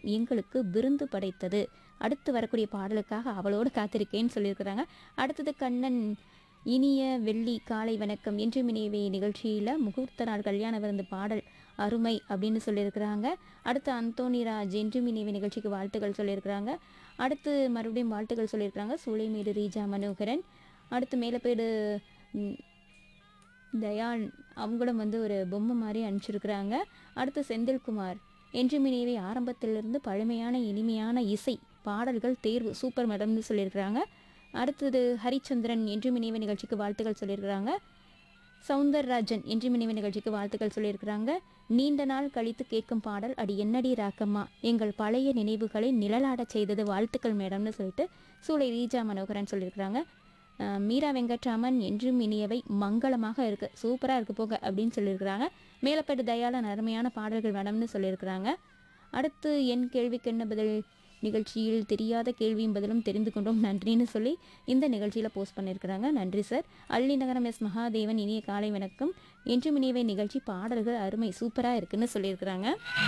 எங்களுக்கு விருந்து படைத்தது அடுத்து வரக்கூடிய பாடலுக்காக அவளோடு காத்திருக்கேன்னு சொல்லியிருக்கிறாங்க அடுத்தது கண்ணன் இனிய வெள்ளி காலை வணக்கம் என்று மினிவே நிகழ்ச்சியில் முகூர்த்த நாள் கல்யாண விருந்து பாடல் அருமை அப்படின்னு சொல்லியிருக்கிறாங்க அடுத்து அந்தோனிராஜ் என்று மினிவே நிகழ்ச்சிக்கு வாழ்த்துக்கள் சொல்லியிருக்கிறாங்க அடுத்து மறுபடியும் வாழ்த்துக்கள் சொல்லியிருக்கிறாங்க சூளைமேடு ரீஜா மனோகரன் அடுத்து மேலப்பேடு ம், தயாள் அவங்களும் வந்து ஒரு பொம்மை மாதிரி அனுப்பிச்சிருக்கிறாங்க அடுத்து செந்தில்குமார் என்று மினிவே ஆரம்பத்திலிருந்து பழமையான இனிமையான இசை பாடல்கள் தேர்வு சூப்பர் மேடம்னு சொல்லியிருக்கிறாங்க அடுத்தது ஹரிச்சந்திரன் என்று மினிவே நிகழ்ச்சிக்கு வாழ்த்துக்கள் சொல்லியிருக்கிறாங்க சவுந்தரராஜன் என்று மினிவே நிகழ்ச்சிக்கு வாழ்த்துக்கள் சொல்லியிருக்கிறாங்க நீண்ட நாள் கழித்து கேட்கும் பாடல் அடி என்னடி ராக்கம்மா எங்கள் பழைய நினைவுகளை நிழலாடச் செய்தது வாழ்த்துக்கள் மேடம்னு சொல்லிட்டு சூளை ரீஜா மனோகரன் சொல்லியிருக்கிறாங்க அஹ் மீரா வெங்கட்ராமன் என்றும் இனியவை மங்களமாக இருக்கு சூப்பராக இருக்கு போக அப்படின்னு சொல்லியிருக்கிறாங்க மேலப்பட்டு தயாளன் அருமையான பாடல்கள் வேணும்னு சொல்லியிருக்கிறாங்க அடுத்து என் கேள்விக்கு என்ன பதில் நிகழ்ச்சியில் தெரியாத கேள்வியும் பதிலும் தெரிந்து கொண்டோம் நன்றின்னு சொல்லி இந்த நிகழ்ச்சியில் போஸ்ட் பண்ணியிருக்கிறாங்க நன்றி சார் அள்ளி நகரம் எஸ் மகாதேவன் இனிய காலை வணக்கம் என்றும் இனியவை நிகழ்ச்சி பாடல்கள் அருமை சூப்பராக இருக்குன்னு சொல்லியிருக்கிறாங்க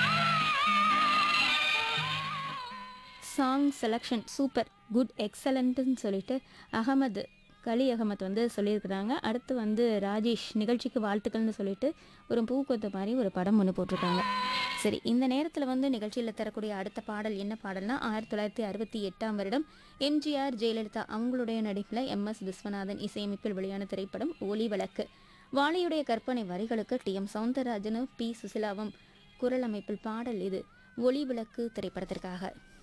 சாங் செலெக்ஷன் சூப்பர் குட் எக்ஸலண்ட்டுன்னு சொல்லிட்டு அகமது கலி அகமத் வந்து சொல்லியிருக்கிறாங்க அடுத்து வந்து ராஜேஷ் நிகழ்ச்சிக்கு வாழ்த்துக்கள்னு சொல்லிட்டு ஒரு பூக்கொத்த மாதிரி ஒரு படம் ஒன்று போட்டிருக்காங்க சரி இந்த நேரத்தில் வந்து நிகழ்ச்சியில் தரக்கூடிய அடுத்த பாடல் என்ன பாடல்னா ஆயிரத்தி தொள்ளாயிரத்தி அறுபத்தி எட்டாம் வருடம் எம்ஜிஆர் ஜெயலலிதா அவங்களுடைய நடிப்பில் எம் எஸ் விஸ்வநாதன் இசையமைப்பில் வெளியான திரைப்படம் ஒலி விளக்கு வாலியுடைய கற்பனை வரிகளுக்கு டி எம் சவுந்தரராஜனும் பி சுசிலாவும் குரல் அமைப்பில் பாடல் இது ஒளி விளக்கு திரைப்படத்திற்காக